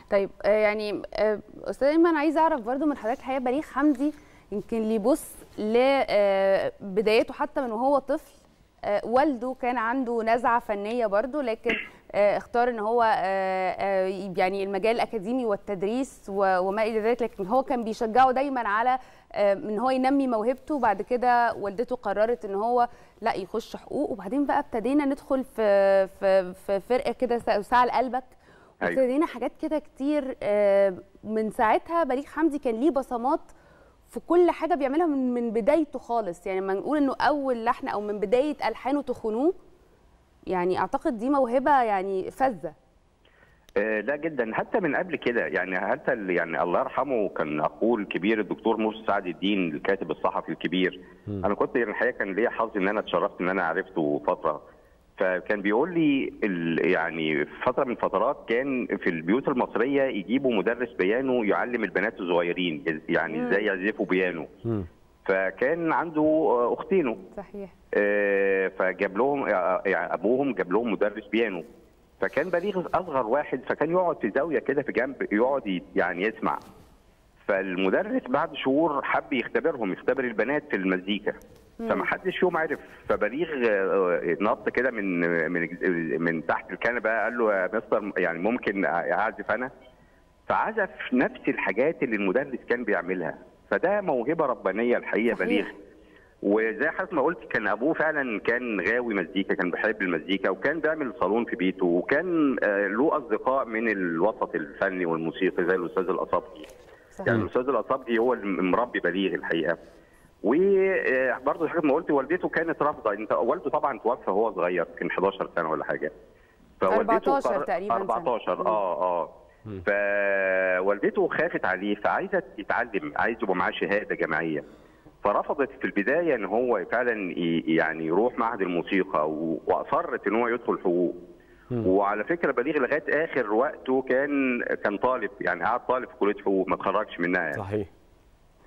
طيب آه، يعني آه، استاذ ايمن عايز اعرف برضو من حضرتك الحقيقه بليغ حمدي يمكن اللي يبص لبدايته حتى من وهو طفل آه، والده كان عنده نزعه فنيه برضو لكن آه، اختار ان هو آه، آه، يعني المجال الاكاديمي والتدريس و- وما الى ذلك لكن هو كان بيشجعه دايما على آه، ان هو ينمي موهبته بعد كده والدته قررت ان هو لا يخش حقوق وبعدين بقى ابتدينا ندخل في في, في فرقه كده سا- ساعه لقلبك أيوة. وابتدينا حاجات كده كتير آه، من ساعتها بليغ حمدي كان ليه بصمات في كل حاجه بيعملها من من بدايته خالص يعني لما نقول انه اول لحن او من بدايه الحانه تخنوه يعني اعتقد دي موهبه يعني فذه آه، لا جدا حتى من قبل كده يعني حتى ال- يعني الله يرحمه كان اخوه الكبير الدكتور مرسي سعد الدين الكاتب الصحفي الكبير انا كنت يعني الحقيقه كان ليا حظ ان انا اتشرفت ان انا عرفته فتره فكان بيقول لي ال- يعني في فتره من الفترات كان في البيوت المصريه يجيبوا مدرس بيانو يعلم البنات الصغيرين يعني ازاي يعزفوا بيانو فكان عنده آه، اختينه صحيح آه، فجاب لهم يعني ابوهم جاب لهم مدرس بيانو فكان بليغ اصغر واحد فكان يقعد في زاويه كده في جنب يقعد ي- يعني يسمع فالمدرس بعد شهور حب يختبرهم يختبر البنات في المزيكا فما حدش فيهم عرف فبليغ آه، نط كده من من من تحت الكنبه قال له يا مستر يعني ممكن اعزف انا فعزف نفس الحاجات اللي المدرس كان بيعملها فده موهبه ربانيه الحقيقه صحيح. بليغ وزي حضرتك ما قلت كان ابوه فعلا كان غاوي مزيكا كان بيحب المزيكا وكان بيعمل صالون في بيته وكان آه، له اصدقاء من الوسط الفني والموسيقي زي الاستاذ الاصابجي يعني صحيح الاستاذ الاصابجي هو المربي بليغ الحقيقه وبرضه حضرتك ما قلت والدته كانت رافضه انت والده طبعا توفى وهو صغير كان 11 سنه ولا حاجه 14 قر- تقريباً سنة. 14 اه اه فوالدته خافت عليه فعايزه يتعلم عايز يبقى معاه شهاده جامعيه فرفضت في البدايه ان هو فعلا ي- يعني يروح معهد الموسيقى و- واصرت ان هو يدخل حقوق وعلى فكره بليغ لغايه اخر وقته كان كان طالب يعني قعد طالب في كليه حقوق ما اتخرجش منها يعني. صحيح